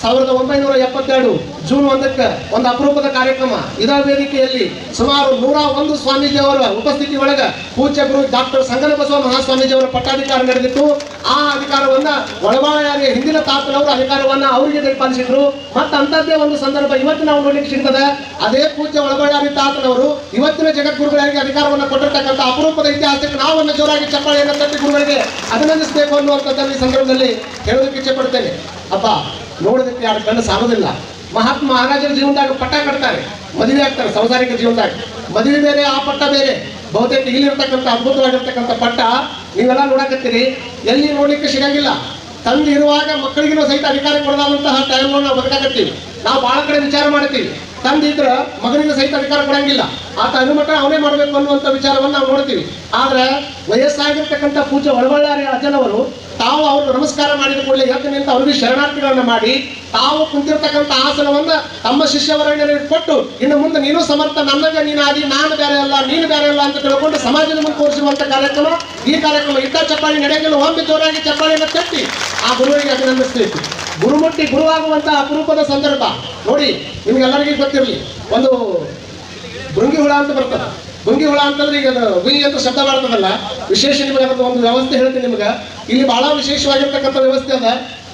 ಸಾವಿರದ ಒಂಬೈನೂರ ಎಪ್ಪತ್ತೆರಡು ಜೂನ್ ಒಂದಕ್ಕೆ ಒಂದು ಅಪರೂಪದ ಕಾರ್ಯಕ್ರಮ ಇದೇ ವೇದಿಕೆಯಲ್ಲಿ ಸುಮಾರು ನೂರ ಒಂದು ಸ್ವಾಮೀಜಿ ಅವರ ಉಪಸ್ಥಿತಿ ಒಳಗ ಪೂಜ್ಯ ಗುರು ಡಾಕ್ಟರ್ ಸಂಗನ ಬಸವ ಮಹಾಸ್ವಾಮೀಜಿ ಅವರ ಪಟ್ಟಾಧಿಕಾರ ನಡೆದಿತ್ತು ಆ ಅಧಿಕಾರವನ್ನ ಒಳಬಾಳಿಯಾಗಿ ಹಿಂದಿನ ತಾತನವರು ಅಧಿಕಾರವನ್ನ ಅವರಿಗೆ ದಯಪಾಲಿಸಿದ್ರು ಮತ್ತೆ ಅಂತದ್ದೇ ಒಂದು ಸಂದರ್ಭ ಇವತ್ತು ನಾವು ನೋಡ್ಲಿಕ್ಕೆ ಸಿಗ್ತದೆ ಅದೇ ಪೂಜ್ಯ ಒಳಬಳ್ಳಾರಿ ತಾತನವರು ಇವತ್ತಿನ ಜಗದ್ಗುರುಗಳಿಗೆ ಅಧಿಕಾರವನ್ನು ಕೊಟ್ಟಿರ್ತಕ್ಕಂಥ ಅಪರೂಪದ ಇತಿಹಾಸಕ್ಕೆ ನಾವನ್ನು ಜೋರಾಗಿ ಚಪ್ಪಾಳೆಯನ್ನು ತಟ್ಟಿ ಗುರುಗಳಿಗೆ ಅಭಿನಂದಿಸಬೇಕು ಅನ್ನುವಂಥದ್ದನ್ನು ಈ ಸಂದರ್ಭದಲ್ಲಿ ಹೇಳೋದಕ್ಕೆ ಇಚ್ಛೆ ಪಡ್ತೇನೆ ಅಪ್ಪ ನೋಡೋದಕ್ಕೆ ಯಾರು ಕಣ್ಣು ಸಾಲೋದಿಲ್ಲ ಮಹಾತ್ಮ ಮಹಾರಾಜರ ಜೀವನದಾಗ ಪಟ್ಟ ಕಟ್ತಾರೆ ಮದುವೆ ಆಗ್ತಾರೆ ಸಂಸಾರಿಕ ಜೀವನದಾಗ ಮದುವೆ ಬೇರೆ ಆ ಪಟ್ಟ ಬೇರೆ ಬಹುತೇಕ ಇಲ್ಲಿರ್ತಕ್ಕಂಥ ಅದ್ಭುತವಾಗಿರ್ತಕ್ಕಂಥ ಪಟ್ಟ ನೀವೆಲ್ಲ ನೋಡಕತ್ತೀರಿ ಎಲ್ಲಿ ನೋಡ್ಲಿಕ್ಕೆ ಸಿಗಂಗಿಲ್ಲ ತಂದೆ ಇರುವಾಗ ಮಕ್ಕಳಿಗೂ ಸಹಿತ ಅಧಿಕಾರ ಕೊಡದಂತಹ ಟೈಮ್ ನಾವು ಬದುಕಾಕತ್ತೀವಿ ನಾವು ಬಹಳ ಕಡೆ ವಿಚಾರ ಮಾಡ್ತೀವಿ ತಂದೆ ಇದ್ರ ಮಗನಿಗೆ ಸಹಿತ ಅಧಿಕಾರ ಕೊಡಂಗಿಲ್ಲ ಆತ ಅನುಮತ ಅವನೇ ಮಾಡಬೇಕು ಅನ್ನುವಂಥ ವಿಚಾರವನ್ನು ನಾವು ನೋಡ್ತೀವಿ ಆದ್ರೆ ವಯಸ್ಸಾಗಿರ್ತಕ್ಕಂಥ ಪೂಜ್ಯ ಒಳಬಳ್ಳಾರಿ ಅಜ್ಜನವರು ತಾವು ಅವ್ರಿಗೆ ನಮಸ್ಕಾರ ಮಾಡಿದ ಕೂಡಲೇ ಎದ್ದು ನಿಂತು ಅವ್ರಿಗೆ ಶರಣಾರ್ಥಿಗಳನ್ನ ಮಾಡಿ ತಾವು ಕುಂತಿರ್ತಕ್ಕಂಥ ಆಸನವನ್ನ ತಮ್ಮ ಶಿಷ್ಯವರಣ್ಯರಿಗೆ ಕೊಟ್ಟು ಇನ್ನು ಮುಂದೆ ನೀನು ಸಮರ್ಥ ನನ್ನಂಗ ನೀನಾದಿ ನಾನು ಬೇರೆ ಅಲ್ಲ ನೀನು ಬೇರೆ ಅಲ್ಲ ಅಂತ ತಿಳ್ಕೊಂಡು ಸಮಾಜದ ಮುಂದೆ ತೋರಿಸುವಂತ ಕಾರ್ಯಕ್ರಮ ಈ ಕಾರ್ಯಕ್ರಮ ಇಟ್ಟ ಚಪ್ಪಾಳಿ ನಡೆಯಂಗಿಲ್ಲ ಒಮ್ಮೆ ಜೋರಾಗಿ ಚಪ್ಪಾಳಿಯನ್ನು ತಟ್ಟಿ ಆ ಗುರುವಿಗೆ ಅಭಿನಂದಿಸಬೇಕು ಗುರುಮುಟ್ಟಿ ಗುರುವಾಗುವಂತ ಅಪರೂಪದ ಸಂದರ್ಭ ನೋಡಿ ನಿಮ್ಗೆಲ್ಲರಿಗೂ ಗೊತ್ತಿರಲಿ ಒಂದು ಭೃಂಗಿ ಹುಳ ಅಂತ ಬರ್ತದೆ ಭೃಂಗಿ ಹುಳ ಅಂತಂದ್ರೆ ಈಗ ಅದು ಗುಯಿ ಅಂತ ಶಬ್ದ ಮಾಡ್ತದಲ್ಲ ವಿಶೇಷ ನಿಮಗೆ ಅದಕ್ಕೆ ಒಂದು ವ್ಯವಸ್ಥೆ ಹೇಳ್ತೀನಿ ನಿಮ್ಗೆ ಇಲ್ಲಿ ಬಹಳ ವಿಶೇಷವಾಗಿರ್ತಕ್ಕಂಥ ವ್ಯವಸ್ಥೆ ಅದ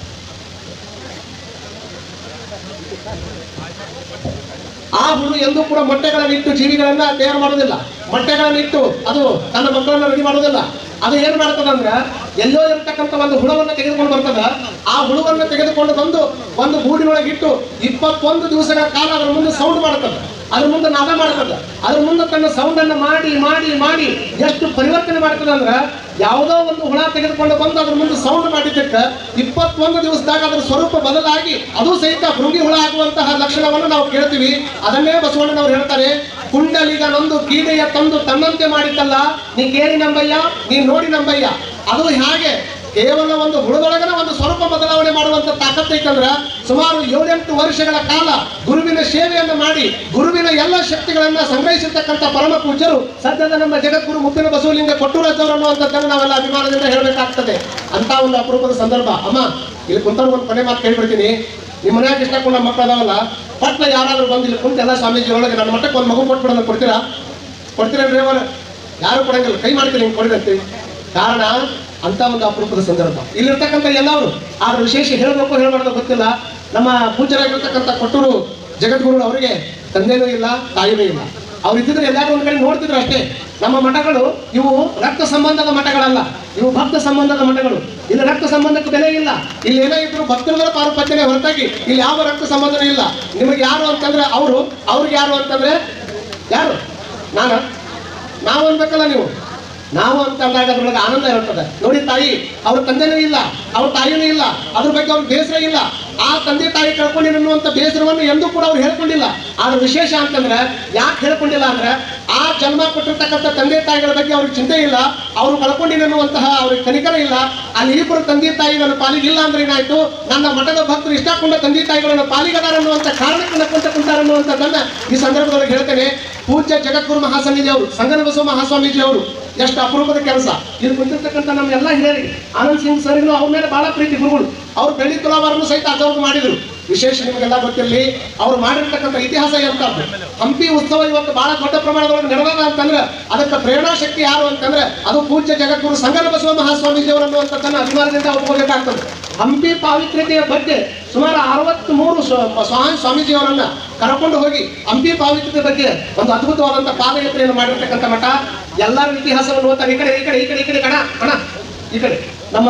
ಆ ಹುಳು ಎಂದೂ ಕೂಡ ಮೊಟ್ಟೆಗಳನ್ನಿಟ್ಟು ಜೀವಿಗಳನ್ನ ತಯಾರು ಮಾಡೋದಿಲ್ಲ ಮೊಟ್ಟೆಗಳನ್ನಿಟ್ಟು ಅದು ತನ್ನ ಮಕ್ಕಳನ್ನ ರೆಡಿ ಮಾಡೋದಿಲ್ಲ ಅದು ಏನ್ ಮಾಡ್ತದ ಅಂದ್ರ ಎಲ್ಲೋ ಇರ್ತಕ್ಕಂಥ ಒಂದು ಹುಳವನ್ನ ತೆಗೆದುಕೊಂಡು ಬರ್ತದ ಆ ಹುಳುವನ್ನ ತೆಗೆದುಕೊಂಡು ಬಂದು ಒಂದು ಗೂಡಿನೊಳಗೆ ಇಟ್ಟು ಇಪ್ಪತ್ತೊಂದು ದಿವಸಗಳ ಕಾಲ ಅದರ ಮುಂದೆ ಸೌಂಡ್ ಮಾಡ್ತದ ಅದ್ರ ಮುಂದೆ ನಾದ ಮಾಡ್ತದ ಅದ್ರ ಮುಂದೆ ತನ್ನ ಸೌಂಡ್ ಅನ್ನ ಮಾಡಿ ಮಾಡಿ ಮಾಡಿ ಎಷ್ಟು ಪರಿವರ್ತನೆ ಮಾಡ್ತದ ಅಂದ್ರ ಯಾವುದೋ ಒಂದು ಹುಳ ತೆಗೆದುಕೊಂಡು ಬಂದು ಅದ್ರ ಮುಂದೆ ಸೌಂಡ್ ಮಾಡಿದ್ದಕ್ಕೆ ಇಪ್ಪತ್ತೊಂದು ದಿವಸದಾಗ ಅದರ ಸ್ವರೂಪ ಬದಲಾಗಿ ಅದು ಸಹಿತ ಭೃಂಗಿ ಹುಳ ಆಗುವಂತಹ ಲಕ್ಷಣವನ್ನು ನಾವು ಕೇಳ್ತೀವಿ ಅದನ್ನೇ ಬಸವಣ್ಣನವರು ಹೇಳ್ತಾರೆ ಕುಂಡಲಿಗ ನೊಂದು ಕೀಡೆಯ ತಂದು ತನ್ನಂತೆ ಮಾಡಿದ್ದಲ್ಲ ನೀ ಕೇಳಿ ನಂಬಯ್ಯ ನೀ ನೋಡಿ ನಂಬಯ್ಯ ಅದು ಹಾಗೆ ಕೇವಲ ಒಂದು ಹುಳದೊಳಗನ ಒಂದು ಸ್ವರೂಪ ಬದಲಾವಣೆ ಮಾಡುವಂತ ತಾಕತ್ತೈತಂದ್ರ ಸುಮಾರು ಏಳೆಂಟು ವರ್ಷಗಳ ಕಾಲ ಗುರುವಿನ ಸೇವೆಯನ್ನು ಮಾಡಿ ಗುರುವಿನ ಎಲ್ಲ ಶಕ್ತಿಗಳನ್ನ ಸಂಗ್ರಹಿಸಿರ್ತಕ್ಕಂಥ ಪರಮ ಪೂಜ್ಯರು ಸದ್ಯದ ನಮ್ಮ ಜಗದ್ಗುರು ಮುಪ್ಪಿನ ಬಸವಲಿಂಗ ಕೊಟ್ಟೂರಾಜವರು ಅನ್ನುವಂಥದ್ದನ್ನು ನಾವೆಲ್ಲ ಅಭಿಮಾನದಿಂದ ಹೇಳಬೇಕಾಗ್ತದೆ ಅಂತ ಒಂದು ಅಪರೂಪದ ಸಂದರ್ಭ ಅಮ್ಮ ಇಲ್ಲಿ ಕುಂತ ಒಂದು ಕೊನೆ ಮಾತು ಕೇಳ್ಬಿಡ್ತೀನಿ ನಿಮ್ಮ ಮನ್ಯಾಗ ಇಷ್ಟಕೊಂಡು ನಮ್ಮ ಮಕ್ಕಳು ಅದಾವಲ್ಲ ಪಟ್ನ ಯಾರಾದ್ರೂ ಬಂದು ಇಲ್ಲಿ ಕುಂತ ಎಲ್ಲ ಸ್ವಾಮೀಜಿ ಒಳಗೆ ನನ್ನ ಮಟ್ಟಕ್ಕೆ ಒಂದು ಮಗು ಕೊಟ್ಬಿಡೋದು ಕೊಡ್ತೀರಾ ಕೊಡ್ತೀರಾ ಡ್ರೈವರ್ ಯಾರು ಕೊಡಂಗಿಲ್ಲ ಕೈ ಮಾಡ್ತೀನಿ ಹಿಂಗೆ ಕೊಡಿದಂತೆ ಕಾರಣ ಅಂತ ಒಂದು ಅಪರೂಪದ ಸಂದರ್ಭ ಇಲ್ಲಿರ್ತಕ್ಕಂಥ ಎಲ್ಲವರು ಆದ್ರೆ ವಿಶೇಷ ಹೇಳಬೇಕು ಹೇಳಬಾರ್ದು ಗೊತ್ತಿಲ್ಲ ನಮ್ಮ ಪೂಜ್ಯರಾಗಿರ್ತಕ್ಕಂಥ ಕೊಟ್ಟೂರು ಜಗದ್ಗುರು ಅವರಿಗೆ ತಂದೆನೂ ಇಲ್ಲ ತಾಯಿನೂ ಇಲ್ಲ ಅವ್ರು ಇದ್ದಿದ್ರೆ ಎಲ್ಲಾದ್ರೂ ಒಂದ್ ಕಡೆ ನೋಡ್ತಿದ್ರು ಅಷ್ಟೇ ನಮ್ಮ ಮಠಗಳು ಇವು ರಕ್ತ ಸಂಬಂಧದ ಮಠಗಳಲ್ಲ ಇವು ಭಕ್ತ ಸಂಬಂಧದ ಮಠಗಳು ಇಲ್ಲಿ ರಕ್ತ ಸಂಬಂಧಕ್ಕೆ ಬೆಲೆ ಇಲ್ಲ ಇಲ್ಲಿ ಏನೋ ಇದ್ರು ಭಕ್ತರುಗಳ ಪಾರುಪತ್ಯನೇ ಹೊರತಾಗಿ ಇಲ್ಲಿ ಯಾವ ರಕ್ತ ಸಂಬಂಧನೂ ಇಲ್ಲ ನಿಮಗೆ ಯಾರು ಅಂತಂದ್ರೆ ಅವರು ಅವ್ರಿಗೆ ಯಾರು ಅಂತಂದ್ರೆ ಯಾರು ನಾನು ನಾವು ಅನ್ಬೇಕಲ್ಲ ನೀವು ನಾವು ಅಂತ ಅಂದಾಗ ಅದ್ರೊಳಗೆ ಆನಂದ ಇರ್ತದೆ ನೋಡಿ ತಾಯಿ ಅವ್ರ ತಂದೆನೂ ಇಲ್ಲ ಅವ್ರ ತಾಯಿನೂ ಇಲ್ಲ ಅದ್ರ ಬಗ್ಗೆ ಅವ್ರಿಗೆ ಬೇಸರ ಇಲ್ಲ ಆ ತಂದೆ ತಾಯಿ ಕಳ್ಕೊಂಡಿರ ಅನ್ನುವಂಥ ಬೇಸರವನ್ನು ಎಂದೂ ಕೂಡ ಅವ್ರು ಹೇಳ್ಕೊಂಡಿಲ್ಲ ಆದ್ರೆ ವಿಶೇಷ ಅಂತಂದ್ರೆ ಯಾಕೆ ಹೇಳ್ಕೊಂಡಿಲ್ಲ ಅಂದ್ರೆ ಆ ಜನ್ಮ ಕೊಟ್ಟಿರ್ತಕ್ಕಂಥ ತಂದೆ ತಾಯಿಗಳ ಬಗ್ಗೆ ಅವ್ರಿಗೆ ಚಿಂತೆ ಇಲ್ಲ ಅವ್ರು ಕಳ್ಕೊಂಡಿನ ಅನ್ನುವಂತಹ ಅವ್ರಿಗೆ ಕನಿಕರ ಇಲ್ಲ ಅಲ್ಲಿ ಇಬ್ಬರು ತಂದೆ ತಾಯಿ ನನ್ನ ಪಾಲಿಗೆ ಇಲ್ಲ ಅಂದ್ರೆ ಏನಾಯ್ತು ನನ್ನ ಮಠದ ಭಕ್ತರು ಇಷ್ಟಕೊಂಡ ತಂದೆ ತಾಯಿಗಳನ್ನ ಪಾಲಿಗದಾರ ಅನ್ನುವಂಥ ಕಾರಣಕ್ಕೆ ನಕ್ಕೊಂತ ಕುಂತಾರ ಅನ್ನುವಂಥದ್ದನ್ನ ಈ ಸಂದರ್ಭದೊಳಗೆ ಹೇಳ್ತೇನೆ ಪೂಜ್ಯ ಜಗದ್ಗುರು ಮಹಾಸ್ವಾಮೀಜಿ ಅವರು ಸಂಗನ ಬಸವ ಮಹಾಸ್ವಾಮೀಜಿ ಅವರು ಎಷ್ಟು ಅಪರೂಪದ ಕೆಲಸ ಇಲ್ಲಿ ಕುಂತಿರ್ತಕ್ಕಂಥ ನಮ್ಮ ಎಲ್ಲ ಹಿರಿಯರಿಗೆ ಆನಂದ್ ಸಿಂಗ್ ಸರ್ಗೂ ಅವ್ರ ಮೇಲೆ ಬಹಳ ಪ್ರೀತಿ ಗುರುಗಳು ಅವ್ರು ಬೆಳ್ಳಿ ತುಲಾವಾರನ್ನು ಸಹಿತ ಅಜವ್ರಿಗೆ ಮಾಡಿದ್ರು ವಿಶೇಷ ನಿಮಗೆಲ್ಲ ಗೊತ್ತಿರಲಿ ಅವ್ರು ಮಾಡಿರ್ತಕ್ಕಂಥ ಇತಿಹಾಸ ಎಂತದ್ದು ಹಂಪಿ ಉತ್ಸವ ಇವತ್ತು ಬಹಳ ದೊಡ್ಡ ಪ್ರಮಾಣದೊಳಗೆ ನಡೆದ ಅಂತಂದ್ರೆ ಅದಕ್ಕೆ ಪ್ರೇರಣಾ ಶಕ್ತಿ ಯಾರು ಅಂತಂದ್ರೆ ಅದು ಪೂಜ್ಯ ಜಗದ್ಗುರು ಸಂಗನ ಬಸವ ಮಹಾಸ್ವಾಮೀಜಿ ಅವರು ಅನ್ನುವಂಥದ್ದನ್ನು ಅಭಿಮಾನದಿಂದ ಒಪ್ಕೋಬೇಕಾಗ್ತದೆ ಹಂಪಿ ಪಾವಿತ್ರ್ಯತೆಯ ಬಗ್ಗೆ ಸುಮಾರು ಅರವತ್ತ್ ಮೂರು ಸ್ವಾಮೀಜಿ ಅವರನ್ನ ಕರ್ಕೊಂಡು ಹೋಗಿ ಹಂಪಿ ಪಾವಿತ್ರ್ಯತೆ ಬಗ್ಗೆ ಒಂದು ಅದ್ಭುತವಾದಂಥ ಪಾದಯಾತ್ರೆಯನ್ನು ಮಾಡಿರ್ತಕ್ಕಂಥ ಮಠ ಎಲ್ಲರ ಇತಿಹಾಸವನ್ನು ಓದ್ತಾರೆ ಈ ಕಡೆ ಈ ಕಡೆ ಈ ಕಡೆ ಈ ಕಡೆ ಕಣ ಕಣ ಈ ಕಡೆ ನಮ್ಮ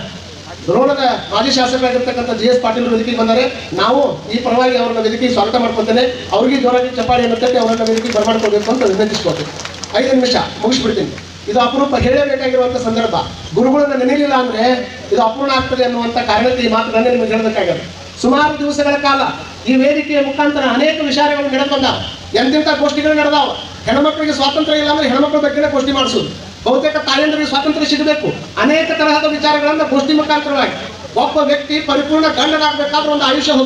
ದ್ರೋಣದ ಮಾಜಿ ಶಾಸಕರಾಗಿರ್ತಕ್ಕಂಥ ಜಿ ಎಸ್ ಪಾಟೀಲ್ ವೇದಿಕೆಗೆ ಬಂದರೆ ನಾವು ಈ ಪರವಾಗಿ ಅವರನ್ನ ವೇದಿಕೆಗೆ ಸ್ವಾಗತ ಮಾಡ್ಕೊತೇನೆ ಅವರಿಗೆ ಜೋರಾಗಿ ಚಪ್ಪಾಳಿಯನ್ನು ತಟ್ಟಿ ಅವರನ್ನ ವೇದಿಕೆಗೆ ಬರಮಾಡ್ಕೋಬೇಕು ಅಂತ ವಿನಂತಿಸ್ಕೊಳ್ತೀನಿ ಐದು ನಿಮಿಷ ಮುಗಿಸ್ಬಿಡ್ತೀನಿ ಇದು ಅಪರೂಪ ಹೇಳಬೇಕಾಗಿರುವಂತ ಸಂದರ್ಭ ಗುರುಗಳನ್ನ ನೆನೆಯಲಿಲ್ಲ ಅಂದ್ರೆ ಇದು ಅಪೂರ್ಣ ಆಗ್ತದೆ ಅನ್ನುವಂಥ ಕಾರಣಕ್ಕೆ ಈ ಮಾತುಗಳನ್ನೇ ನಿಮಗೆ ಹೇಳಬೇಕಾಗದು ಸುಮಾರು ದಿವಸಗಳ ಕಾಲ ಈ ವೇದಿಕೆಯ ಮುಖಾಂತರ ಅನೇಕ ವಿಚಾರಗಳು ನಡೆದು ಬಂದಾವ ಎಂತೆಂಥ ಗೋಷ್ಠಿಗಳು ನಡೆದಾವ ಹೆಣ್ಮಕ್ಳಿಗೆ ಸ್ವಾತಂತ್ರ್ಯ ಇಲ್ಲ ಅಂದ್ರೆ ಹೆಣ್ಮಕ್ಳ ಬಗ್ಗೆನೇ ಗೋಷ್ಠಿ ಮಾಡಿಸೋದು ಬಹುತೇಕ ತಾಯಂದ್ರಿಗೆ ಸ್ವಾತಂತ್ರ್ಯ ಸಿಗಬೇಕು ಅನೇಕ ತರಹದ ವಿಚಾರಗಳನ್ನ ಗೋಷ್ಠಿ ಮುಖಾಂತರವಾಗಿ ಒಬ್ಬ ವ್ಯಕ್ತಿ ಪರಿಪೂರ್ಣ ಗಂಡನಾಗಬೇಕಾದ್ರೆ ಒಂದು ಆಯುಷ್ಯ ಹೋಗ್ತದೆ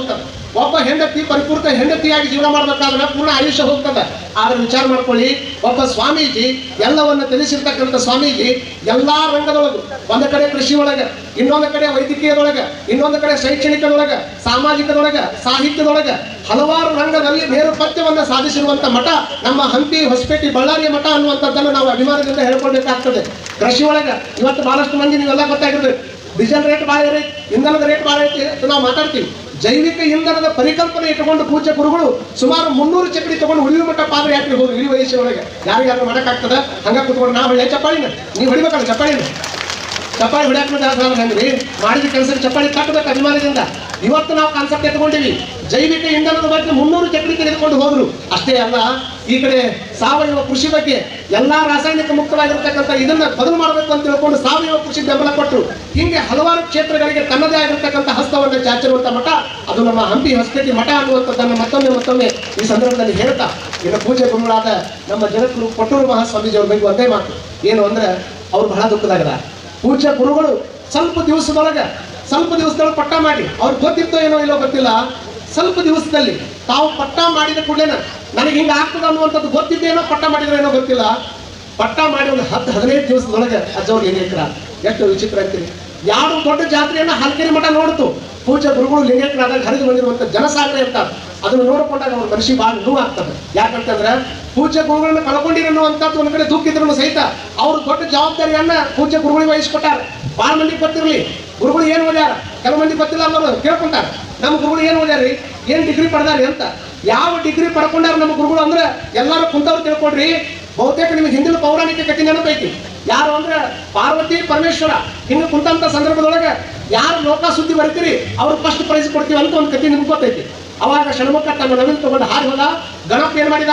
ಒಬ್ಬ ಹೆಂಡತಿ ಪರಿಪೂರ್ಣ ಹೆಂಡತಿಯಾಗಿ ಜೀವನ ಮಾಡ್ಬೇಕಾದ್ರೆ ಪೂರ್ಣ ಆಯುಷ್ಯ ಹೋಗ್ತದೆ ಆದ್ರೆ ವಿಚಾರ ಮಾಡ್ಕೊಳ್ಳಿ ಒಬ್ಬ ಸ್ವಾಮೀಜಿ ಎಲ್ಲವನ್ನ ತಿಳಿಸಿರ್ತಕ್ಕಂಥ ಸ್ವಾಮೀಜಿ ಎಲ್ಲಾ ರಂಗದೊಳಗು ಒಂದು ಕಡೆ ಕೃಷಿ ಒಳಗ ಇನ್ನೊಂದು ಕಡೆ ವೈದ್ಯಕೀಯದೊಳಗ ಇನ್ನೊಂದು ಕಡೆ ಶೈಕ್ಷಣಿಕದೊಳಗ ಸಾಮಾಜಿಕದೊಳಗ ಸಾಹಿತ್ಯದೊಳಗ ಹಲವಾರು ರಂಗದಲ್ಲಿ ನೇರಪಥ್ಯವನ್ನ ಸಾಧಿಸಿರುವಂತ ಮಠ ನಮ್ಮ ಹಂಪಿ ಹೊಸಪೇಟೆ ಬಳ್ಳಾರಿಯ ಮಠ ಅನ್ನುವಂಥದ್ದನ್ನು ನಾವು ಅಭಿಮಾನದಿಂದ ಹೇಳ್ಕೊಳ್ಬೇಕಾಗ್ತದೆ ಕೃಷಿ ಒಳಗ ಇವತ್ತು ಬಹಳಷ್ಟು ಮಂದಿ ನೀವೆಲ್ಲ ಗೊತ್ತಾಗಿರ್ಬೇಕು ಡೀಸೆಲ್ ರೇಟ್ ಭಾಳ ಐತಿ ಇಂಧನದ ರೇಟ್ ಭಾಳ ಐತಿ ಅಂತ ನಾವು ಮಾತಾಡ್ತೀವಿ ಜೈವಿಕ ಇಂಧನದ ಪರಿಕಲ್ಪನೆ ಇಟ್ಟುಕೊಂಡು ಪೂಜ್ಯ ಗುರುಗಳು ಸುಮಾರು ಮುನ್ನೂರು ಚಕ್ರಿ ತಗೊಂಡು ಉಳಿವು ಮಟ್ಟ ಪಾದಯಾತ್ರೆ ಹೋದ್ರು ಇಳಿ ವಯಸ್ಸಿನೊಳಗೆ ಯಾರಿಗಾದ್ರೂ ಮಾಡಕ್ಕಾಗ್ತದ ಹಂಗ ಕುತ್ಕೊಂಡು ನಾವು ಹೊಳ್ಳೆ ಚಪ್ಪಾಳಿನ ನೀವು ಹೊಡಿಬೇಕಲ್ಲ ಚಪ್ಪಾಳಿನ ಚಪ್ಪಾಳಿ ಹೊಡ್ಯಾಕ ದಾಸರಾಮ ಹೆಂಗ್ರಿ ಮಾಡಿದ ಕೆಲಸಕ್ಕೆ ಚಪ್ಪಾಳಿ ಕಟ್ಟಬೇಕು ಅಭಿಮಾನದಿಂದ ಇವತ್ತು ನಾವು ಕಾನ್ಸೆಪ್ಟ್ ಎತ್ಕೊಂಡಿವಿ ಜೈವಿಕ ಇಂಧನದ ಬಗ್ಗೆ ಮುನ್ನೂರು ಚಕ್ರಿ ತೆಗೆದುಕೊಂಡು ಹೋದ್ರು ಅಷ್ಟೇ ಅಲ್ಲ ಈ ಕಡೆ ಸಾವಯವ ಕೃಷಿ ಬಗ್ಗೆ ಎಲ್ಲಾ ರಾಸಾಯನಿಕ ಮುಕ್ತವಾಗಿರ್ತಕ್ಕಂಥ ಇದನ್ನ ಬದಲು ಮಾಡಬೇಕು ಅಂತ ತಿಳ್ಕೊಂಡು ಸಾವಯವ ಕೃಷಿ ಬೆಂಬಲ ಕೊಟ್ಟರು ಹಿಂಗೆ ಹಲವಾರು ಕ್ಷೇತ್ರಗಳಿಗೆ ತನ್ನದೇ ಆಗಿರ್ತಕ್ಕಂಥ ಹಸ್ತವನ್ನು ಚಾಚಿರುವಂತ ಮಠ ಅದು ನಮ್ಮ ಹಂಪಿ ಹೊಸಪೇಟೆ ಮಠ ಅನ್ನುವಂಥದ್ದನ್ನು ಮತ್ತೊಮ್ಮೆ ಮತ್ತೊಮ್ಮೆ ಈ ಸಂದರ್ಭದಲ್ಲಿ ಹೇಳ್ತಾ ಇನ್ನು ಪೂಜೆ ಗುರುಗಳಾದ ನಮ್ಮ ಜಗದ್ಗುರು ಕೊಟ್ಟೂರು ಮಹಾಸ್ವಾಮೀಜಿ ಅವ್ರ ಬಗ್ಗೆ ಒಂದೇ ಮಾತು ಏನು ಅಂದ್ರೆ ಅವ್ರು ಬಹಳ ದುಃಖದಾಗದ ಪೂಜ್ಯ ಗುರುಗಳು ಸ್ವಲ್ಪ ದಿವಸದೊಳಗೆ ಸ್ವಲ್ಪ ದಿವಸದೊಳಗೆ ಪಟ್ಟ ಮಾಡಿ ಅವ್ರಿಗೆ ಗೊತ್ತಿತ್ತೋ ಏನೋ ಇಲ್ಲೋ ಗೊತ್ತಿಲ್ಲ ಸ್ವಲ್ಪ ದಿವಸದಲ್ಲಿ ತಾವು ಪಟ್ಟ ಮಾಡಿದ ಕೂಡಲೇನ ನನಗೆ ಹಿಂಗೆ ಆಗ್ತದ ಅನ್ನುವಂಥದ್ದು ಗೊತ್ತಿದ್ದೇನೋ ಪಟ್ಟ ಮಾಡಿದ್ರೆ ಏನೋ ಗೊತ್ತಿಲ್ಲ ಪಟ್ಟ ಮಾಡಿ ಒಂದು ಹತ್ತು ಹದಿನೈದು ದಿವಸದೊಳಗೆ ಅಜ್ಜವ್ರು ಲಿಂಗೈಕ್ರ ಎಷ್ಟು ವಿಚಿತ್ರ ಅಂತೀರಿ ಯಾರು ದೊಡ್ಡ ಜಾತ್ರೆಯನ್ನ ಹಲ್ಕೆರೆ ಮಠ ನೋಡ್ತು ಪೂಜ್ಯ ಗುರುಗಳು ಲಿಂಗೈಕ್ಯರಾದಾಗ ಹರಿದು ಬಂದಿರುವಂಥ ಜನಸಾಗರ ಇರ್ತಾರೆ ಅದನ್ನು ನೋಡಿಕೊಂಡಾಗ ಅವ್ರ ಮನಸ್ಸಿಗೆ ಭಾಳ ನೋವು ಆಗ್ತದೆ ಯಾಕಂತಂದ್ರೆ ಪೂಜ್ಯ ಗುರುಗಳನ್ನ ಕಳ್ಕೊಂಡಿರನ್ನುವಂಥದ್ದು ಒಂದು ಕಡೆ ದುಃಖ ಇದ್ರು ಸಹಿತ ಅವ್ರು ದೊಡ್ಡ ಜವಾಬ್ದಾರಿಯನ್ನ ಪೂಜ್ಯ ಗುರುಗಳಿಗೆ ವಹಿಸ್ಕೊಟ್ಟಾರ ಭಾಳ ಮಂದಿಗೆ ಗೊತ್ತಿರಲಿ ಗುರುಗಳು ಏನು ಓದ್ಯಾರ ಕೆಲವು ಮಂದಿ ಗೊತ್ತಿಲ್ಲ ಅನ್ನೋರು ಕೇಳ್ಕೊಂತಾರ ನಮ್ಮ ಗುರುಗಳು ಏನು ಓದ್ಯಾರಿ ಏನು ಡಿಗ್ರಿ ಪಡೆದಾರಿ ಅಂತ ಯಾವ ಡಿಗ್ರಿ ಪಡ್ಕೊಂಡಾರ ನಮ್ಮ ಗುರುಗಳು ಅಂದ್ರೆ ಎಲ್ಲರೂ ಕುಂತವ್ರು ತಿಳ್ಕೊಡ್ರಿ ಬಹುತೇಕ ನಿಮಗೆ ಹಿಂದಿನ ಪೌರಾಣಿಕ ಕಥೆ ನೆನಪೈತಿ ಯಾರು ಅಂದ್ರೆ ಪಾರ್ವತಿ ಪರಮೇಶ್ವರ ಹಿಂಗೆ ಕುಂತಂತ ಸಂದರ್ಭದೊಳಗೆ ಯಾರು ಲೋಕ ಸುದ್ದಿ ಬರ್ತೀರಿ ಅವ್ರು ಫಸ್ಟ್ ಪ್ರೈಸ್ ಕೊಡ್ತೀವಿ ಅಂತ ಒಂದು ಕಥೆ ನಿಮ್ಗೆ ಗೊತ್ತೈತಿ ಅವಾಗ ಷಣ್ಮುಖ ತನ್ನ ನವಿಲ್ ತಗೊಂಡು ಹಾರಿ ಹೋದ ಗಣಪ ಏನ್ ಮಾಡಿದ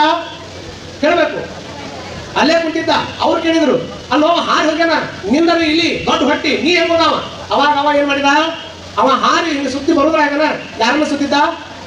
ಕೇಳಬೇಕು ಅಲ್ಲೇ ಕುಂತಿದ್ದ ಅವ್ರು ಕೇಳಿದ್ರು ಅಲ್ಲೋ ಹಾರಿ ಹೋಗ್ಯಾನ ನಿಂದರು ಇಲ್ಲಿ ದೊಡ್ಡ ಹೊಟ್ಟಿ ನೀ ಹೆಂಗ್ ಹೋದವ ಅವಾಗ ಅವ ಏನ್ ಮಾಡಿದ ಅವ ಹಾರಿ ಹಿಂಗೆ ಸುತ್ತಿ ಬರುದ್ರಾಗನ ಯಾರನ್ನ ಸುತ್ತಿದ್ದ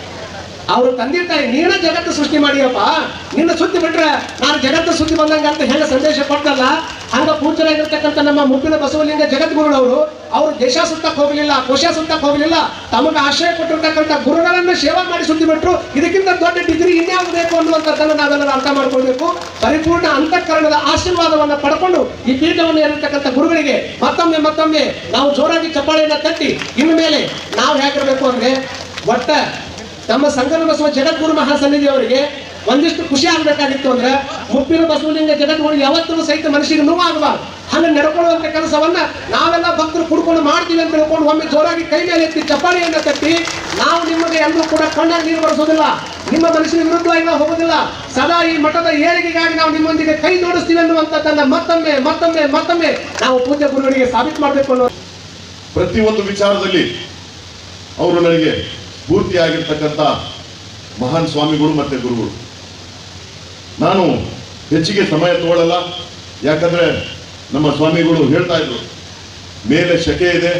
ಅವ್ರು ತಂದೆ ತಾಯಿ ನೀನ ಜಗತ್ತು ಸೃಷ್ಟಿ ಮಾಡಿಯಪ್ಪ ನಿನ್ನ ಸುದ್ದಿ ಬಿಟ್ರೆ ನಾನು ಜಗತ್ತು ಸುದ್ದಿ ಬಂದಂಗ ಅಂತ ಹೆಂಗ ಸಂದೇಶ ಕೊಟ್ಟಲ್ಲ ಹಂಗ ಪೂಜ್ಯರಾಗಿರ್ತಕ್ಕಂಥ ನಮ್ಮ ಮುಪ್ಪಿನ ಬಸವಲಿಂಗ ಜಗದ್ಗುರುಗಳವರು ಅವರು ದೇಶ ಸುತ್ತಕ್ಕೆ ಹೋಗಲಿಲ್ಲ ಕೋಶ ಸುತ್ತಕ್ಕೆ ಹೋಗಲಿಲ್ಲ ತಮಗೆ ಆಶ್ರಯ ಕೊಟ್ಟಿರ್ತಕ್ಕಂಥ ಗುರುಗಳನ್ನ ಸೇವಾ ಮಾಡಿ ಸುದ್ದಿ ಬಿಟ್ರು ಇದಕ್ಕಿಂತ ದೊಡ್ಡ ಡಿಗ್ರಿ ಇನ್ಯಾವುದು ಬೇಕು ಅನ್ನುವಂಥದ್ದನ್ನು ನಾವೆಲ್ಲರೂ ಅರ್ಥ ಮಾಡ್ಕೊಳ್ಬೇಕು ಪರಿಪೂರ್ಣ ಅಂತಃಕರಣದ ಆಶೀರ್ವಾದವನ್ನ ಪಡ್ಕೊಂಡು ಈ ಪೀಠವನ್ನು ಏರಿರ್ತಕ್ಕಂಥ ಗುರುಗಳಿಗೆ ಮತ್ತೊಮ್ಮೆ ಮತ್ತೊಮ್ಮೆ ನಾವು ಜೋರಾಗಿ ಚಪ್ಪಾಳೆಯನ್ನ ತಟ್ಟಿ ಇನ್ನು ಮೇಲೆ ನಾವು ಹೇಗಿರ್ಬೇಕು ಅಂದ್ರೆ ಒಟ್ಟ ನಮ್ಮ ಸಂಗಮ ಬಸವ ಜಗದ್ಗುರು ಮಹಾಸನ್ನಿಧಿ ಅವರಿಗೆ ಒಂದಿಷ್ಟು ಖುಷಿ ಆಗ್ಬೇಕಾಗಿತ್ತು ಅಂದ್ರೆ ಮುಪ್ಪಿನ ಬಸವಲಿಂಗ ಜಗದ್ಗುರು ಯಾವತ್ತೂ ಸಹಿತ ಮನುಷ್ಯರಿಗೆ ನೋವು ಆಗಬಾರ್ದು ಹಂಗೆ ನಡ್ಕೊಳ್ಳುವಂತ ಕೆಲಸವನ್ನ ನಾವೆಲ್ಲ ಭಕ್ತರು ಕುಡ್ಕೊಂಡು ಮಾಡ್ತೀವಿ ಅಂತ ತಿಳ್ಕೊಂಡು ಒಮ್ಮೆ ಜೋರಾಗಿ ಕೈ ಮೇಲೆ ಎತ್ತಿ ಚಪ್ಪಾಳಿಯನ್ನ ತಟ್ಟಿ ನಾವು ನಿಮಗೆ ಎಲ್ಲರೂ ಕೂಡ ಕಣ್ಣಾಗಿ ನೀರು ಬರೆಸೋದಿಲ್ಲ ನಿಮ್ಮ ಮನಸ್ಸಿನ ವಿರುದ್ಧವಾಗಿ ನಾವು ಹೋಗೋದಿಲ್ಲ ಸದಾ ಈ ಮಠದ ಏಳಿಗೆಗಾಗಿ ನಾವು ನಿಮ್ಮೊಂದಿಗೆ ಕೈ ಜೋಡಿಸ್ತೀವಿ ಅನ್ನುವಂಥದ್ದನ್ನ ಮತ್ತೊಮ್ಮೆ ಮತ್ತೊಮ್ಮೆ ಮತ್ತೊಮ್ಮೆ ನಾವು ಪೂಜ್ಯ ಗುರುಗಳಿಗೆ ಸಾಬೀತು ಮಾಡಬೇಕು ಅನ್ನೋ ಪ್ರತಿಯೊಂದು ವಿಚಾರದಲ್ಲಿ ಅವರು ನನಗೆ ಸ್ಫೂರ್ತಿಯಾಗಿರ್ತಕ್ಕಂಥ ಮಹಾನ್ ಸ್ವಾಮಿಗಳು ಮತ್ತೆ ಗುರುಗಳು ನಾನು ಹೆಚ್ಚಿಗೆ ಸಮಯ ತಗೊಳ್ಳಲ್ಲ ಯಾಕಂದ್ರೆ ನಮ್ಮ ಸ್ವಾಮಿಗಳು ಹೇಳ್ತಾ ಇದ್ರು ಮೇಲೆ ಶಕೆ ಇದೆ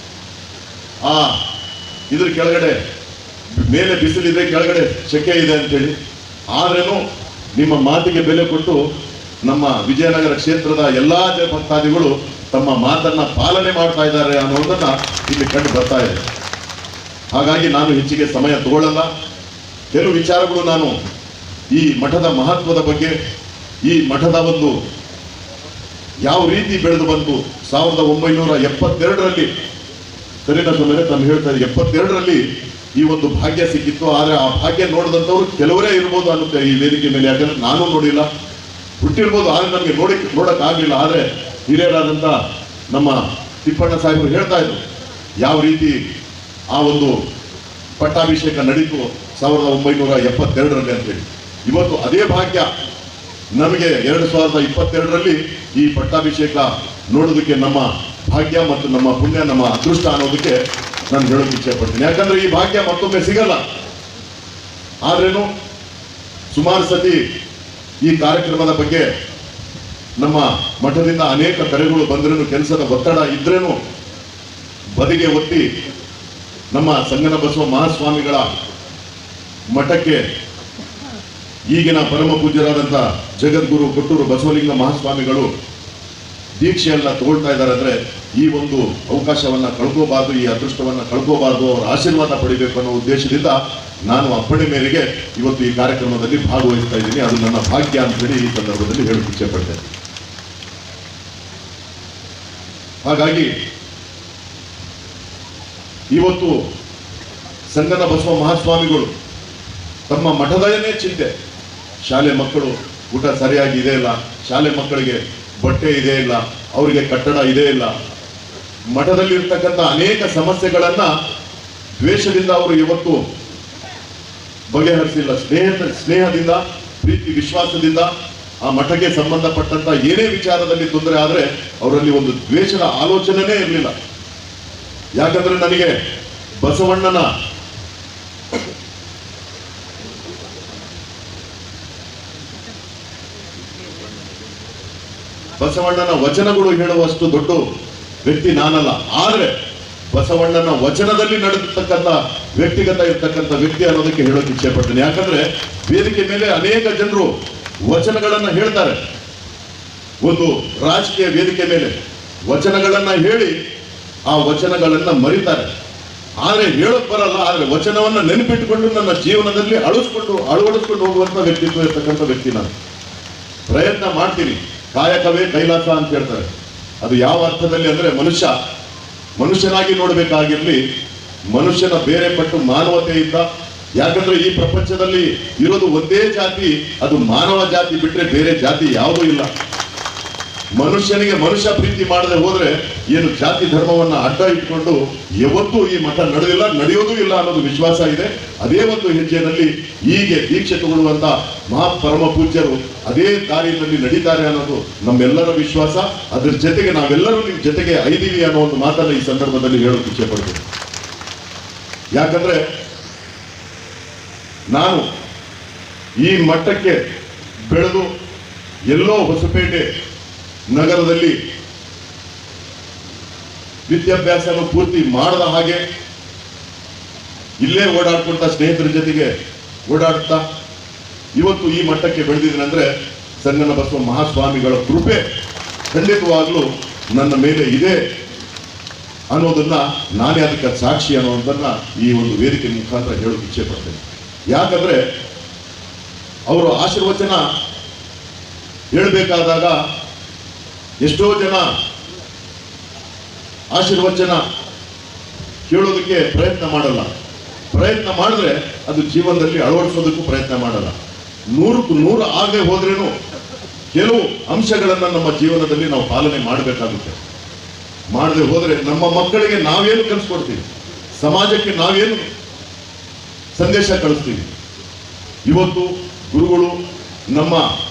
ಆ ಇದ್ರ ಕೆಳಗಡೆ ಮೇಲೆ ಬಿಸಿಲಿದೆ ಕೆಳಗಡೆ ಶಕೆ ಇದೆ ಅಂತೇಳಿ ಆದ್ರೇನು ನಿಮ್ಮ ಮಾತಿಗೆ ಬೆಲೆ ಕೊಟ್ಟು ನಮ್ಮ ವಿಜಯನಗರ ಕ್ಷೇತ್ರದ ಎಲ್ಲಾ ಜನ ಭಕ್ತಾದಿಗಳು ತಮ್ಮ ಮಾತನ್ನ ಪಾಲನೆ ಮಾಡ್ತಾ ಇದ್ದಾರೆ ಅನ್ನೋದನ್ನ ಇಲ್ಲಿ ಕಂಡು ಬರ್ತಾ ಇದೆ ಹಾಗಾಗಿ ನಾನು ಹೆಚ್ಚಿಗೆ ಸಮಯ ತಗೊಳ್ಳಲ್ಲ ಕೆಲವು ವಿಚಾರಗಳು ನಾನು ಈ ಮಠದ ಮಹತ್ವದ ಬಗ್ಗೆ ಈ ಮಠದ ಒಂದು ಯಾವ ರೀತಿ ಬೆಳೆದು ಬಂತು ಸಾವಿರದ ಒಂಬೈನೂರ ಎಪ್ಪತ್ತೆರಡರಲ್ಲಿ ಸರಿನಾ ಸುಮ್ಮನೆ ನಾನು ಹೇಳ್ತಾ ಇದ್ದೆ ಎಪ್ಪತ್ತೆರಡರಲ್ಲಿ ಈ ಒಂದು ಭಾಗ್ಯ ಸಿಕ್ಕಿತ್ತು ಆದ್ರೆ ಆ ಭಾಗ್ಯ ನೋಡಿದಂಥವ್ರು ಕೆಲವರೇ ಇರ್ಬೋದು ಅನ್ನುತ್ತೆ ಈ ವೇದಿಕೆ ಮೇಲೆ ಯಾಕಂದ್ರೆ ನಾನು ನೋಡಿಲ್ಲ ಹುಟ್ಟಿರ್ಬೋದು ಆದ್ರೆ ನನಗೆ ನೋಡಿ ನೋಡಕ್ ಆಗ್ಲಿಲ್ಲ ಆದ್ರೆ ಹಿರಿಯರಾದಂಥ ನಮ್ಮ ತಿಪ್ಪಣ್ಣ ಸಾಹೇಬರು ಹೇಳ್ತಾ ಇದ್ರು ಯಾವ ರೀತಿ ಆ ಒಂದು ಪಟ್ಟಾಭಿಷೇಕ ನಡೀತು ಸಾವಿರದ ಒಂಬೈನೂರ ಎಪ್ಪತ್ತೆರಡರಲ್ಲಿ ಅಂತೇಳಿ ಇವತ್ತು ಅದೇ ಭಾಗ್ಯ ನಮಗೆ ಎರಡು ಸಾವಿರದ ಇಪ್ಪತ್ತೆರಡರಲ್ಲಿ ಈ ಪಟ್ಟಾಭಿಷೇಕ ನೋಡೋದಕ್ಕೆ ನಮ್ಮ ಭಾಗ್ಯ ಮತ್ತು ನಮ್ಮ ಪುಣ್ಯ ನಮ್ಮ ಅದೃಷ್ಟ ಅನ್ನೋದಕ್ಕೆ ನಾನು ಹೇಳೋಕೆ ಇಚ್ಛೆ ಪಡ್ತೀನಿ ಯಾಕಂದ್ರೆ ಈ ಭಾಗ್ಯ ಮತ್ತೊಮ್ಮೆ ಸಿಗಲ್ಲ ಆದ್ರೇನು ಸುಮಾರು ಸತಿ ಈ ಕಾರ್ಯಕ್ರಮದ ಬಗ್ಗೆ ನಮ್ಮ ಮಠದಿಂದ ಅನೇಕ ಕರೆಗಳು ಬಂದ್ರೇನು ಕೆಲಸದ ಒತ್ತಡ ಇದ್ರೇನು ಬದಿಗೆ ಒತ್ತಿ ನಮ್ಮ ಸಂಗನ ಬಸವ ಮಹಾಸ್ವಾಮಿಗಳ ಮಠಕ್ಕೆ ಈಗಿನ ಪರಮ ಪೂಜ್ಯರಾದಂಥ ಜಗದ್ಗುರು ಕೊಟ್ಟೂರು ಬಸವಲಿಂಗ ಮಹಾಸ್ವಾಮಿಗಳು ದೀಕ್ಷೆಯನ್ನ ತಗೊಳ್ತಾ ಇದ್ದಾರೆ ಅಂದ್ರೆ ಈ ಒಂದು ಅವಕಾಶವನ್ನ ಕಳ್ಕೋಬಾರ್ದು ಈ ಅದೃಷ್ಟವನ್ನ ಕಳ್ಕೋಬಾರ್ದು ಅವರ ಆಶೀರ್ವಾದ ಪಡಿಬೇಕು ಅನ್ನೋ ಉದ್ದೇಶದಿಂದ ನಾನು ಅಪ್ಪಣೆ ಮೇರೆಗೆ ಇವತ್ತು ಈ ಕಾರ್ಯಕ್ರಮದಲ್ಲಿ ಭಾಗವಹಿಸ್ತಾ ಇದ್ದೀನಿ ಅದು ನನ್ನ ಭಾಗ್ಯ ಅಂತ ಹೇಳಿ ಈ ಸಂದರ್ಭದಲ್ಲಿ ಹೇಳಕ್ಕೆ ಇಚ್ಛೆ ಪಡ್ತೇನೆ ಹಾಗಾಗಿ ಇವತ್ತು ಸಂಗನ ಬಸವ ಮಹಾಸ್ವಾಮಿಗಳು ತಮ್ಮ ಮಠದಲ್ಲೇ ಚಿಂತೆ ಶಾಲೆ ಮಕ್ಕಳು ಊಟ ಸರಿಯಾಗಿ ಇದೆ ಇಲ್ಲ ಶಾಲೆ ಮಕ್ಕಳಿಗೆ ಬಟ್ಟೆ ಇದೆ ಇಲ್ಲ ಅವರಿಗೆ ಕಟ್ಟಡ ಇದೆ ಇಲ್ಲ ಮಠದಲ್ಲಿ ಇರ್ತಕ್ಕಂಥ ಅನೇಕ ಸಮಸ್ಯೆಗಳನ್ನ ದ್ವೇಷದಿಂದ ಅವರು ಇವತ್ತು ಬಗೆಹರಿಸಿಲ್ಲ ಸ್ನೇಹ ಸ್ನೇಹದಿಂದ ಪ್ರೀತಿ ವಿಶ್ವಾಸದಿಂದ ಆ ಮಠಕ್ಕೆ ಸಂಬಂಧಪಟ್ಟಂತ ಏನೇ ವಿಚಾರದಲ್ಲಿ ತೊಂದರೆ ಆದ್ರೆ ಅವರಲ್ಲಿ ಒಂದು ದ್ವೇಷದ ಆಲೋಚನೆನೇ ಇರಲಿಲ್ಲ ಯಾಕಂದ್ರೆ ನನಗೆ ಬಸವಣ್ಣನ ಬಸವಣ್ಣನ ವಚನಗಳು ಹೇಳುವಷ್ಟು ದೊಡ್ಡ ವ್ಯಕ್ತಿ ನಾನಲ್ಲ ಆದ್ರೆ ಬಸವಣ್ಣನ ವಚನದಲ್ಲಿ ನಡೆದಿರ್ತಕ್ಕಂಥ ವ್ಯಕ್ತಿಗತ ಇರ್ತಕ್ಕಂಥ ವ್ಯಕ್ತಿ ಅನ್ನೋದಕ್ಕೆ ಹೇಳೋಕೆ ಇಚ್ಛೆ ಪಡ್ತೇನೆ ಯಾಕಂದ್ರೆ ವೇದಿಕೆ ಮೇಲೆ ಅನೇಕ ಜನರು ವಚನಗಳನ್ನ ಹೇಳ್ತಾರೆ ಒಂದು ರಾಜಕೀಯ ವೇದಿಕೆ ಮೇಲೆ ವಚನಗಳನ್ನ ಹೇಳಿ ಆ ವಚನಗಳನ್ನ ಮರಿತಾರೆ ಆದ್ರೆ ಹೇಳಕ್ ಬರಲ್ಲ ಆದ್ರೆ ವಚನವನ್ನ ನೆನಪಿಟ್ಟುಕೊಂಡು ನನ್ನ ಜೀವನದಲ್ಲಿ ಅಳಿಸ್ಕೊಂಡು ಅಳವಡಿಸ್ಕೊಂಡು ಹೋಗುವಂತ ವ್ಯಕ್ತಿತ್ವ ಇರ್ತಕ್ಕಂಥ ವ್ಯಕ್ತಿ ನಾನು ಪ್ರಯತ್ನ ಮಾಡ್ತೀನಿ ಕಾಯಕವೇ ಕೈಲಾಸ ಅಂತ ಹೇಳ್ತಾರೆ ಅದು ಯಾವ ಅರ್ಥದಲ್ಲಿ ಅಂದ್ರೆ ಮನುಷ್ಯ ಮನುಷ್ಯನಾಗಿ ನೋಡಬೇಕಾಗಿರ್ಲಿ ಮನುಷ್ಯನ ಬೇರೆ ಪಟ್ಟು ಮಾನವತೆಯಿಂದ ಯಾಕಂದ್ರೆ ಈ ಪ್ರಪಂಚದಲ್ಲಿ ಇರೋದು ಒಂದೇ ಜಾತಿ ಅದು ಮಾನವ ಜಾತಿ ಬಿಟ್ರೆ ಬೇರೆ ಜಾತಿ ಯಾವುದೂ ಇಲ್ಲ ಮನುಷ್ಯನಿಗೆ ಮನುಷ್ಯ ಪ್ರೀತಿ ಮಾಡದೆ ಹೋದ್ರೆ ಏನು ಜಾತಿ ಧರ್ಮವನ್ನ ಅಡ್ಡ ಇಟ್ಕೊಂಡು ಯಾವತ್ತೂ ಈ ಮಠ ನಡೆದಿಲ್ಲ ನಡೆಯೋದೂ ಇಲ್ಲ ಅನ್ನೋದು ವಿಶ್ವಾಸ ಇದೆ ಅದೇ ಒಂದು ಹೆಜ್ಜೆನಲ್ಲಿ ಹೀಗೆ ದೀಕ್ಷೆ ತಗೊಳ್ಳುವಂತ ಮಹಾ ಪರಮ ಪೂಜ್ಯರು ಅದೇ ದಾರಿಯಲ್ಲಿ ನಡೀತಾರೆ ಅನ್ನೋದು ನಮ್ಮೆಲ್ಲರ ವಿಶ್ವಾಸ ಅದ್ರ ಜೊತೆಗೆ ನಾವೆಲ್ಲರೂ ನಿಮ್ ಜೊತೆಗೆ ಐದೀವಿ ಅನ್ನೋ ಒಂದು ಮಾತನ್ನ ಈ ಸಂದರ್ಭದಲ್ಲಿ ಹೇಳೋಕೆ ಇಚ್ಛೆ ಪಡ್ತೀನಿ ಯಾಕಂದ್ರೆ ನಾನು ಈ ಮಟ್ಟಕ್ಕೆ ಬೆಳೆದು ಎಲ್ಲೋ ಹೊಸಪೇಟೆ ನಗರದಲ್ಲಿ ವಿದ್ಯಾಭ್ಯಾಸನ ಪೂರ್ತಿ ಮಾಡದ ಹಾಗೆ ಇಲ್ಲೇ ಓಡಾಡ್ಕೊಂತ ಸ್ನೇಹಿತರ ಜೊತೆಗೆ ಓಡಾಡ್ತಾ ಇವತ್ತು ಈ ಮಟ್ಟಕ್ಕೆ ಬೆಳೆದಿದ್ದೀನಂದ್ರೆ ಸಂಗನ ಬಸವ ಮಹಾಸ್ವಾಮಿಗಳ ಕೃಪೆ ಖಂಡಿತವಾಗ್ಲೂ ನನ್ನ ಮೇಲೆ ಇದೆ ಅನ್ನೋದನ್ನ ನಾನೇ ಅದಕ್ಕೆ ಸಾಕ್ಷಿ ಅನ್ನೋದನ್ನ ಈ ಒಂದು ವೇದಿಕೆ ಮುಖಾಂತರ ಹೇಳೋಕೆ ಇಚ್ಛೆ ಪಡ್ತೇನೆ ಯಾಕಂದ್ರೆ ಅವರು ಆಶೀರ್ವಚನ ಹೇಳಬೇಕಾದಾಗ ಎಷ್ಟೋ ಜನ ಆಶೀರ್ವಚನ ಕೇಳೋದಕ್ಕೆ ಪ್ರಯತ್ನ ಮಾಡಲ್ಲ ಪ್ರಯತ್ನ ಮಾಡಿದ್ರೆ ಅದು ಜೀವನದಲ್ಲಿ ಅಳವಡಿಸೋದಕ್ಕೂ ಪ್ರಯತ್ನ ಮಾಡಲ್ಲ ನೂರಕ್ಕೂ ನೂರು ಆಗದೆ ಹೋದ್ರೇನು ಕೆಲವು ಅಂಶಗಳನ್ನ ನಮ್ಮ ಜೀವನದಲ್ಲಿ ನಾವು ಪಾಲನೆ ಮಾಡಬೇಕಾಗುತ್ತೆ ಮಾಡದೆ ಹೋದ್ರೆ ನಮ್ಮ ಮಕ್ಕಳಿಗೆ ನಾವೇನು ಕಲಿಸ್ಕೊಡ್ತೀವಿ ಸಮಾಜಕ್ಕೆ ನಾವೇನು ಸಂದೇಶ ಕಳಿಸ್ತೀವಿ ಇವತ್ತು ಗುರುಗಳು ನಮ್ಮ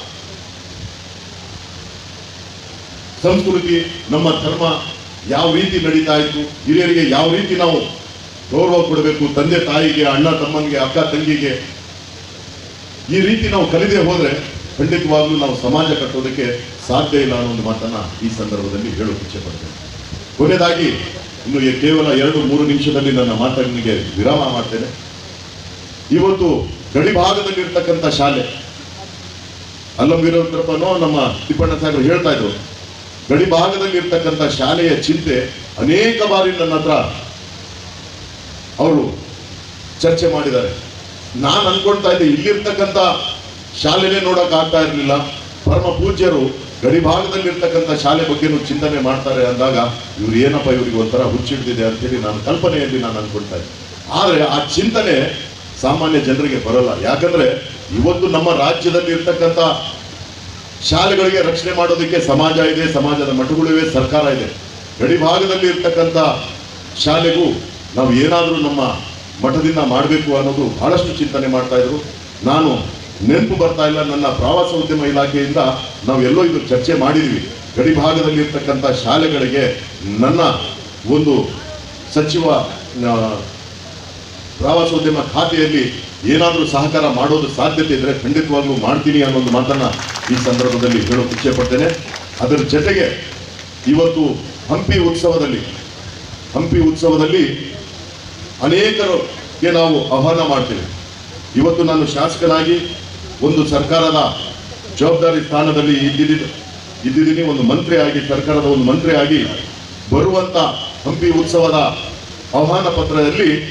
ಸಂಸ್ಕೃತಿ ನಮ್ಮ ಧರ್ಮ ಯಾವ ರೀತಿ ನಡೀತಾ ಇತ್ತು ಹಿರಿಯರಿಗೆ ಯಾವ ರೀತಿ ನಾವು ಗೌರವ ಕೊಡಬೇಕು ತಂದೆ ತಾಯಿಗೆ ಅಣ್ಣ ತಮ್ಮನಿಗೆ ಅಕ್ಕ ತಂಗಿಗೆ ಈ ರೀತಿ ನಾವು ಕಲಿದೇ ಹೋದ್ರೆ ಖಂಡಿತವಾಗ್ಲೂ ನಾವು ಸಮಾಜ ಕಟ್ಟೋದಕ್ಕೆ ಸಾಧ್ಯ ಇಲ್ಲ ಅನ್ನೋ ಒಂದು ಮಾತನ್ನ ಈ ಸಂದರ್ಭದಲ್ಲಿ ಹೇಳೋಕೆ ಇಚ್ಛೆ ಪಡ್ತೇನೆ ಕೊನೆಯದಾಗಿ ಇನ್ನು ಈ ಕೇವಲ ಎರಡು ಮೂರು ನಿಮಿಷದಲ್ಲಿ ನನ್ನ ಮಾತನಿಗೆ ವಿರಾಮ ಮಾಡ್ತೇನೆ ಇವತ್ತು ಗಡಿ ಭಾಗದಲ್ಲಿರ್ತಕ್ಕಂಥ ಶಾಲೆ ಅಲ್ಲಂ ವೀರಭದ್ರಪ್ಪನೋ ನಮ್ಮ ತಿಪ್ಪಣ್ಣ ಸಾಹೇಬರು ಹೇಳ್ತಾ ಇದ್ರು ಗಡಿ ಭಾಗದಲ್ಲಿ ಇರ್ತಕ್ಕಂಥ ಶಾಲೆಯ ಚಿಂತೆ ಅನೇಕ ಬಾರಿ ನನ್ನ ಹತ್ರ ಅವರು ಚರ್ಚೆ ಮಾಡಿದ್ದಾರೆ ನಾನು ಅನ್ಕೊಳ್ತಾ ಇದ್ದೆ ಇಲ್ಲಿರ್ತಕ್ಕಂಥ ಶಾಲೆನೇ ನೋಡಕ್ ಆಗ್ತಾ ಇರಲಿಲ್ಲ ಪರಮ ಪೂಜ್ಯರು ಗಡಿ ಭಾಗದಲ್ಲಿ ಇರ್ತಕ್ಕಂಥ ಶಾಲೆ ಬಗ್ಗೆನೂ ಚಿಂತನೆ ಮಾಡ್ತಾರೆ ಅಂದಾಗ ಇವ್ರು ಏನಪ್ಪ ಇವ್ರಿಗೆ ಒಂಥರ ಹುಚ್ಚಿಡ್ದಿದೆ ಅಂತೇಳಿ ನಾನು ಕಲ್ಪನೆಯಲ್ಲಿ ನಾನು ಅನ್ಕೊಳ್ತಾ ಇದ್ದೆ ಆದ್ರೆ ಆ ಚಿಂತನೆ ಸಾಮಾನ್ಯ ಜನರಿಗೆ ಬರಲ್ಲ ಯಾಕಂದ್ರೆ ಇವತ್ತು ನಮ್ಮ ರಾಜ್ಯದಲ್ಲಿ ಇರ್ತಕ್ಕಂಥ ಶಾಲೆಗಳಿಗೆ ರಕ್ಷಣೆ ಮಾಡೋದಕ್ಕೆ ಸಮಾಜ ಇದೆ ಸಮಾಜದ ಮಠಗಳಿವೆ ಸರ್ಕಾರ ಇದೆ ಗಡಿ ಭಾಗದಲ್ಲಿ ಇರ್ತಕ್ಕಂಥ ಶಾಲೆಗೂ ನಾವು ಏನಾದರೂ ನಮ್ಮ ಮಠದಿಂದ ಮಾಡಬೇಕು ಅನ್ನೋದು ಬಹಳಷ್ಟು ಚಿಂತನೆ ಮಾಡ್ತಾ ಇದ್ರು ನಾನು ನೆನಪು ಬರ್ತಾ ಇಲ್ಲ ನನ್ನ ಪ್ರವಾಸೋದ್ಯಮ ಇಲಾಖೆಯಿಂದ ನಾವು ಎಲ್ಲೋ ಇದು ಚರ್ಚೆ ಮಾಡಿದ್ವಿ ಗಡಿ ಭಾಗದಲ್ಲಿ ಇರ್ತಕ್ಕಂಥ ಶಾಲೆಗಳಿಗೆ ನನ್ನ ಒಂದು ಸಚಿವ ಆ, ಪ್ರವಾಸೋದ್ಯಮ ಖಾತೆಯಲ್ಲಿ ಏನಾದರೂ ಸಹಕಾರ ಮಾಡೋದು ಸಾಧ್ಯತೆ ಇದ್ರೆ ಖಂಡಿತವಾಗ್ಲೂ ಮಾಡ್ತೀನಿ ಅನ್ನೋ ಒಂದು ಮಾತನ್ನ ಈ ಸಂದರ್ಭದಲ್ಲಿ ಹೇಳೋಕೆ ಇಚ್ಛೆ ಪಡ್ತೇನೆ ಅದರ ಜೊತೆಗೆ ಇವತ್ತು ಹಂಪಿ ಉತ್ಸವದಲ್ಲಿ ಹಂಪಿ ಉತ್ಸವದಲ್ಲಿ ಅನೇಕರಿಗೆ ನಾವು ಆಹ್ವಾನ ಮಾಡ್ತೇವೆ ಇವತ್ತು ನಾನು ಶಾಸಕನಾಗಿ ಒಂದು ಸರ್ಕಾರದ ಜವಾಬ್ದಾರಿ ಸ್ಥಾನದಲ್ಲಿ ಇದ್ದಿದ್ದೀನಿ ಇದ್ದಿದ್ದೀನಿ ಒಂದು ಮಂತ್ರಿಯಾಗಿ ಸರ್ಕಾರದ ಒಂದು ಮಂತ್ರಿಯಾಗಿ ಬರುವಂತ ಹಂಪಿ ಉತ್ಸವದ ಆಹ್ವಾನ ಪತ್ರದಲ್ಲಿ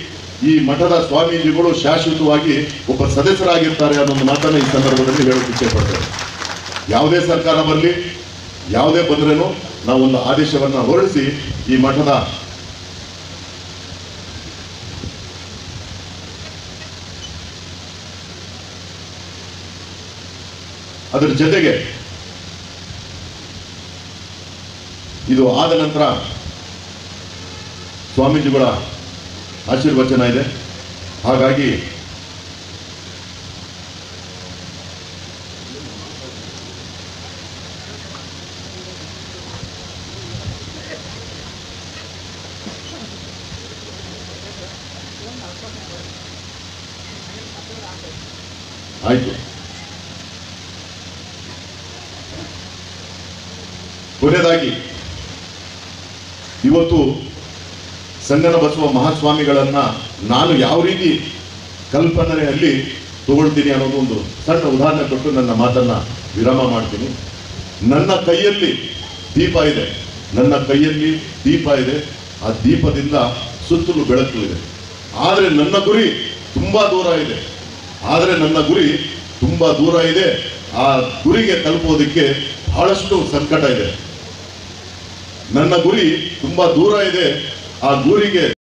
ಈ ಮಠದ ಸ್ವಾಮೀಜಿಗಳು ಶಾಶ್ವತವಾಗಿ ಒಬ್ಬ ಸದಸ್ಯರಾಗಿರ್ತಾರೆ ಅನ್ನೋ ಒಂದು ಮಾತನ್ನ ಈ ಸಂದರ್ಭದಲ್ಲಿ ಹೇಳೋಕೆ ಇಚ್ಛೆ ಪಡ್ತೇನೆ ಯಾವುದೇ ಸರ್ಕಾರ ಬರಲಿ ಯಾವುದೇ ಬಂದ್ರೇನು ನಾವು ಒಂದು ಆದೇಶವನ್ನ ಹೊರಡಿಸಿ ಈ ಮಠದ ಅದರ ಜೊತೆಗೆ ಇದು ಆದ ನಂತರ ಸ್ವಾಮೀಜಿಗಳ ಆಶೀರ್ವಚನ ಇದೆ ಹಾಗಾಗಿ ಆಯ್ತು ಕೊನೆಯದಾಗಿ ಇವತ್ತು ಸಂಗನ ಬಸವ ಮಹಾಸ್ವಾಮಿಗಳನ್ನ ನಾನು ಯಾವ ರೀತಿ ಕಲ್ಪನೆಯಲ್ಲಿ ತಗೊಳ್ತೀನಿ ಅನ್ನೋದು ಒಂದು ಸಣ್ಣ ಉದಾಹರಣೆ ಕೊಟ್ಟು ನನ್ನ ಮಾತನ್ನ ವಿರಾಮ ಮಾಡ್ತೀನಿ ನನ್ನ ಕೈಯಲ್ಲಿ ದೀಪ ಇದೆ ನನ್ನ ಕೈಯಲ್ಲಿ ದೀಪ ಇದೆ ಆ ದೀಪದಿಂದ ಸುತ್ತಲೂ ಬೆಳಕು ಇದೆ ಆದರೆ ನನ್ನ ಗುರಿ ತುಂಬಾ ದೂರ ಇದೆ ಆದರೆ ನನ್ನ ಗುರಿ ತುಂಬಾ ದೂರ ಇದೆ ಆ ಗುರಿಗೆ ತಲುಪೋದಕ್ಕೆ ಬಹಳಷ್ಟು ಸಂಕಟ ಇದೆ ನನ್ನ ಗುರಿ ತುಂಬಾ ದೂರ ಇದೆ ಆ ಗುರಿಗೆ